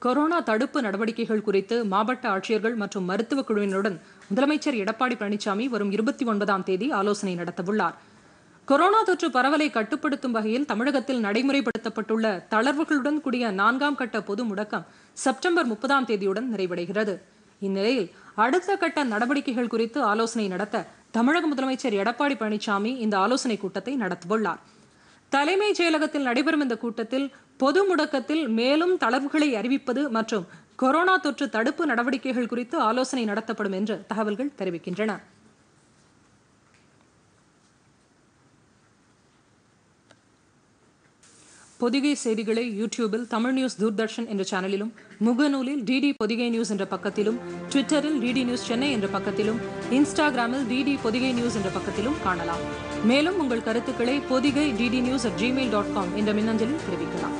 corona தடுப்பு நடவடிக்கைகள் குறித்து மாவட்ட ஆட்சியர்கள் மற்றும் மருத்துவக் குழுவினருடன் முதலமைச்சர் எடப்பாடி பழனிசாமி வரும் இருபத்தி ஒன்பதாம் தேதி ஆலோசனை நடத்தவுள்ளார் கொரோனா தொற்று பரவலை கட்டுப்படுத்தும் வகையில் தமிழகத்தில் நடைமுறைப்படுத்தப்பட்டுள்ள தளர்வுகளுடன் கூடிய நான்காம் கட்ட பொது முடக்கம் செப்டம்பர் முப்பதாம் தேதியுடன் நிறைவடைகிறது இந்நிலையில் அடுத்த கட்ட நடவடிக்கைகள் குறித்து ஆலோசனை நடத்த தமிழக முதலமைச்சர் எடப்பாடி பழனிசாமி இந்த ஆலோசனைக் கூட்டத்தை நடத்தவுள்ளார் தலைமைச் செயலகத்தில் நடைபெறும் இந்த கூட்டத்தில் பொது முடக்கத்தில் மேலும் தளர்வுகளை அறிவிப்பது மற்றும் கொரோனா தொற்று தடுப்பு நடவடிக்கைகள் குறித்து ஆலோசனை நடத்தப்படும் என்று தகவல்கள் தெரிவிக்கின்றன பொதிகை செய்திகளை யூடியூபில் தமிழ் நியூஸ் தூர்தர்ஷன் என்ற சேனலிலும் முகநூலில் டிடி பொதிகை நியூஸ் என்ற பக்கத்திலும் ட்விட்டரில் டிடி நியூஸ் சென்னை என்ற பக்கத்திலும் இன்ஸ்டாகிராமில் டிடி பொதிகை நியூஸ் என்ற பக்கத்திலும் காணலாம் மேலும் உங்கள் கருத்துக்களை Podhigai DD news at Gmail dot com என்ற மின்னஞ்சலில் தெரிவிக்கலாம்